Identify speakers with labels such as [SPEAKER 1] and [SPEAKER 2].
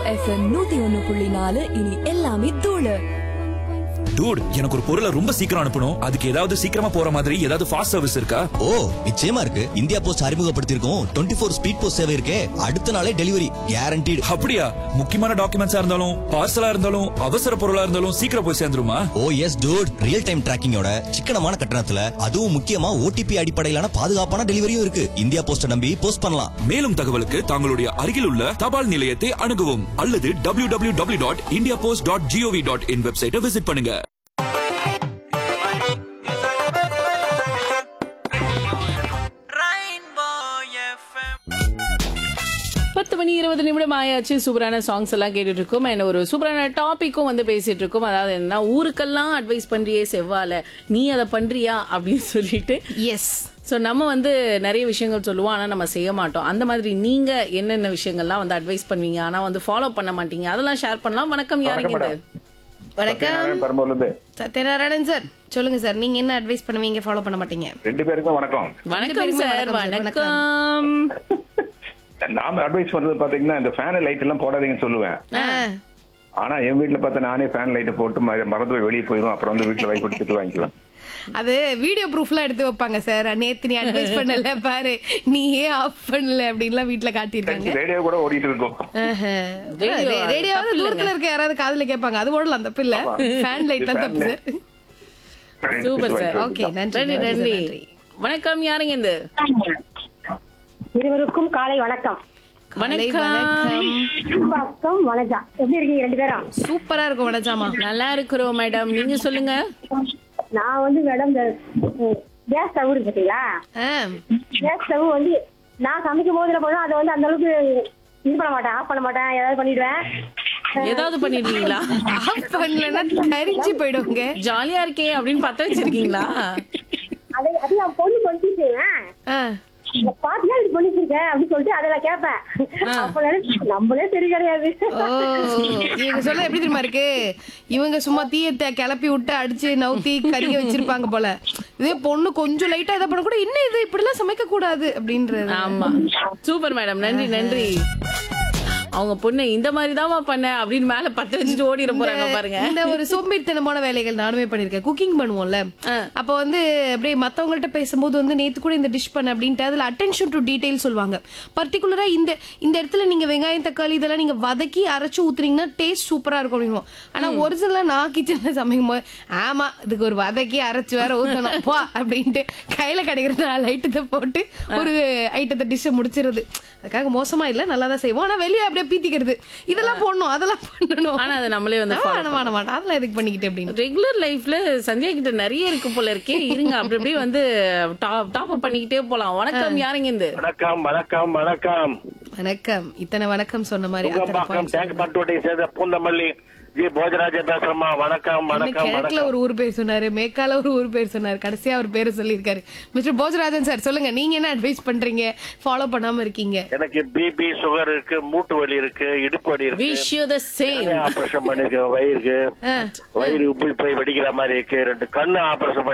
[SPEAKER 1] FM நூத்தி ஒன்னு புள்ளி நாலு இனி எல்லாமே தூளு
[SPEAKER 2] டூட் எனக்கு ஒரு பொருளை ரொம்ப சீக்கிரம் அனுப்பணும் அதுக்கு ஏதாவது சீக்கிரமா போற மாதிரி ஏதாவது ஃபாஸ்ட் சர்வீஸ் இருக்கா
[SPEAKER 3] ஓ நிச்சயமா இருக்கு இந்தியா போஸ்ட் அறிமுகப்படுத்தியிருக்கோம் டுவெண்ட்டி ஃபோர் ஸ்பீட் போஸ்ட் சேவை இருக்கே அடுத்த நாளே டெலிவரி கேரண்டீடு
[SPEAKER 2] அப்படியா முக்கியமான டாக்குமெண்ட்ஸா இருந்தாலும் பார்சலா இருந்தாலும் அவசர பொருளா இருந்தாலும் சீக்கிரம் போய் சேர்ந்துருமா
[SPEAKER 3] oh yes dude real time டிராக்கிங்கோட சிக்கனமான கட்டணத்துல அதுவும் முக்கியமா ஓடிபி அடிப்படையிலான பாதுகாப்பான டெலிவரியும் இருக்கு இந்தியா போஸ்ட நம்பி போஸ்ட் பண்ணலாம்
[SPEAKER 2] மேலும் தகவலுக்கு தங்களுடைய அருகில் உள்ள தபால் நிலையத்தை அணுகவும் அல்லது W W W dot India post dot gov dot in வெப்சைட்டை விசிட் பண்ணுங்க
[SPEAKER 4] பத்து மணி இருபது நிமிடம் ஆயாச்சு சூப்பரான சாங்ஸ் எல்லாம் கேட்டுட்டு இருக்கோம் and ஒரு சூப்பரான டாபிக்கும் வந்து பேசிட்டு இருக்கோம் அதாவது என்ன ஊருக்கெல்லாம் அட்வைஸ் பண்றியே செவ்வால நீ அதை பண்றியா அப்படின்னு சொல்லிட்டு
[SPEAKER 5] எஸ்
[SPEAKER 4] ஸோ நம்ம வந்து நிறைய விஷயங்கள் சொல்லுவோம் ஆனால் நம்ம செய்ய மாட்டோம் அந்த மாதிரி நீங்க என்னென்ன விஷயங்கள்லாம் வந்து அட்வைஸ் பண்ணுவீங்க ஆனா வந்து ஃபாலோ பண்ண மாட்டீங்க அதெல்லாம் ஷேர் பண்ணலாம் வணக்கம் யாருங்க இது
[SPEAKER 5] வணக்கம்
[SPEAKER 6] பெரும்பாலும்
[SPEAKER 5] சத்யநாராயணன் சார் சொல்லுங்க சார் நீங்க என்ன அட்வைஸ் பண்ணுவீங்க ஃபாலோ பண்ண மாட்டீங்க
[SPEAKER 6] ரெண்டு பேருக்கும் வணக்கம்
[SPEAKER 4] வணக்கம்
[SPEAKER 5] பேருக்குமே
[SPEAKER 4] சார்
[SPEAKER 5] வணக்கம் sir,
[SPEAKER 4] வணக்கம்
[SPEAKER 6] நாம அட்வைஸ் பண்றது பாத்தீங்கன்னா இந்த ஃபேன் லைட் எல்லாம் போடாதீங்கன்னு சொல்லுவேன்
[SPEAKER 5] ஆ,
[SPEAKER 6] ஆனா என் வீட்டுல பார்த்தா நானே ஃபேன் லைட்டை போட்டு ம- மறந்து போய் வெளியே போயிடும் அப்புறம் வந்து வீட்டுல வாங்கி கொடுத்துட்டு வாங்கிக்கலாம்
[SPEAKER 5] அது வீடியோ ப்ரூஃப்லாம் எடுத்து வைப்பாங்க சார் நேத்து நீ அட்வைஸ் பண்ணல பாரு நீ ஏன் ஆஃப் பண்ணல அப்படின்லாம் வீட்ல காட்டியிருக்காங்க
[SPEAKER 6] ரேடியோ கூட ஓடிட்டு இருக்கும்
[SPEAKER 4] Radio, அது
[SPEAKER 5] ரேடியோவாவது
[SPEAKER 4] தப்பு
[SPEAKER 5] தூரத்துல இருக்க யாராவது காதுல கேட்பாங்க அது ஓடலாம் தப்பு இல்ல ஃபேன் லைட்லாம் தப்பு சார்
[SPEAKER 4] சூப்பர் சார்
[SPEAKER 5] ஓகே நன்றி
[SPEAKER 4] நன்றி
[SPEAKER 5] நன்றி
[SPEAKER 4] நன்றி வணக்கம் யாருங்க இது
[SPEAKER 7] இருவருக்கும் காலை வணக்கம்
[SPEAKER 5] காலை
[SPEAKER 4] வணக்கம்
[SPEAKER 7] வணக்கம் வணக்கம் எப்படி இருக்கீங்க ரெண்டு பேரும்
[SPEAKER 5] சூப்பரா இருக்கும் வடஜாமா
[SPEAKER 4] நல்லா இருக்கிறோம் மேடம் நீங்க சொல்லுங்க
[SPEAKER 7] நான் வந்து மேடம் இந்த கேஸ் ஸ்டவ் இருக்கு பார்த்தீங்களா
[SPEAKER 5] ஆ,
[SPEAKER 7] கேஸ் ஸ்டவ் வந்து நான் சமைக்கும் போதுல போதும் அதை வந்து அந்த அளவுக்கு இது பண்ண மாட்டேன் ஆஃப் பண்ண மாட்டேன் ஏதாவது பண்ணிடுவேன்
[SPEAKER 4] ஏதாவது பண்ணிருக்கீங்களா
[SPEAKER 5] ஆஃப் பண்ணலன்னா தரிச்சு போயிடுங்க
[SPEAKER 4] ஜாலியா இருக்கே அப்படின்னு பத்த வச்சிருக்கீங்களா
[SPEAKER 7] அதை அது என் பொண்ணு பண்ணிட்டு
[SPEAKER 5] ஆ,
[SPEAKER 7] பாத்தியா இப்படி பண்ணிட்டு அப்படின்னு சொல்லிட்டு அதை நான் கேட்பேன் அப்ப நினைச்சு, நம்மளே சரி கிடையாது
[SPEAKER 5] ஓ இவங்க சொல்ல எப்படி தெரியுமா இருக்கு இவங்க சும்மா தீயத்தை கிளப்பி விட்டு அடிச்சு நவுத்தி கறிய வச்சிருப்பாங்க போல இதே பொண்ணு கொஞ்சம் லைட்டா இதை பண்ண கூட இன்னும் இது இப்படி எல்லாம் சமைக்க கூடாது அப்படின்றது
[SPEAKER 4] ஆமா சூப்பர் மேடம் நன்றி நன்றி அவங்க பொண்ணு இந்த மாதிரி தான் பண்ண அப்படின்னு மேல பத்த வச்சுட்டு ஓடிட போறாங்க பாருங்க
[SPEAKER 5] இந்த ஒரு சோம்பேறித்தனமான வேலைகள் நானுமே பண்ணிருக்கேன் குக்கிங் பண்ணுவோம்ல அப்ப வந்து அப்படியே மத்தவங்கள்ட்ட பேசும்போது வந்து நேத்து கூட இந்த டிஷ் பண்ண அப்படின்ட்டு அதுல அட்டென்ஷன் டு டீடைல் சொல்லுவாங்க பர்டிகுலரா இந்த இந்த இடத்துல நீங்க வெங்காயம் தக்காளி இதெல்லாம் நீங்க வதக்கி அரைச்சு ஊத்துனீங்கன்னா டேஸ்ட் சூப்பரா இருக்கும் அப்படின்னுவோம் ஆனா ஒரிஜினலா நான் கிச்சன்ல சமைக்கும் போது ஆமா இதுக்கு ஒரு வதக்கி அரைச்சு வேற ஊத்தணும் போ அப்படின்ட்டு கையில கிடைக்கிற நாலு ஐட்டத்தை போட்டு ஒரு ஐட்டத்தை டிஷ்ஷை முடிச்சிருது அதுக்காக மோசமா இல்ல நல்லா தான் செய்வோம் ஆனா வெளியே அப்படியே பீத்திக்கிறது இதெல்லாம் போடணும் அதெல்லாம் பண்ணணும்
[SPEAKER 4] ஆனா அதை நம்மளே வந்து
[SPEAKER 5] ஆ, வேணாம், வேணாம், வேணாம். அதெல்லாம் எதுக்கு பண்ணிக்கிட்டு அப்படின்னு
[SPEAKER 4] ரெகுலர் லைஃப்ல சந்தியா கிட்ட நிறைய இருக்கு போல இருக்கே இருங்க அப்படி அப்படியே வந்து டாப் அப் பண்ணிக்கிட்டே போலாம் வணக்கம் யாருங்க இந்த
[SPEAKER 8] வணக்கம் வணக்கம் வணக்கம்
[SPEAKER 5] வணக்கம் இத்தனை வணக்கம் சொன்ன மாதிரி அத்தனை
[SPEAKER 8] உங்கம்பாக்கம்
[SPEAKER 5] points
[SPEAKER 8] டேங்க் பட்டுவட்டை சேர்ந்த பூந்தமல்லி ஜி போஜராஜ பேசுறமா வணக்கம்
[SPEAKER 5] இன்னும்
[SPEAKER 8] வணக்கம்
[SPEAKER 5] கிழக்குல
[SPEAKER 8] வணக்கம்
[SPEAKER 5] ஒரு ஊர் பேர் சொன்னாரு மேற்கால ஒரு ஊர் பேர் சொன்னாரு கடைசியா ஒரு பேரு சொல்லியிருக்காரு மிஸ்டர் போஜராஜன் சார் சொல்லுங்க நீங்க என்ன அட்வைஸ் பண்றீங்க ஃபாலோ பண்ணாம இருக்கீங்க
[SPEAKER 8] எனக்கு பிபி சுகர் இருக்கு மூட்டு வலி இருக்கு இடுப்பு வலி இருக்கு
[SPEAKER 4] wish you the same
[SPEAKER 8] operation பண்ணிருக்கு வயிறுக்கு வயிறு உப்பி போய் வெடிக்கிற மாதிரி இருக்கு ரெண்டு கண்ணு ஆபரேஷன்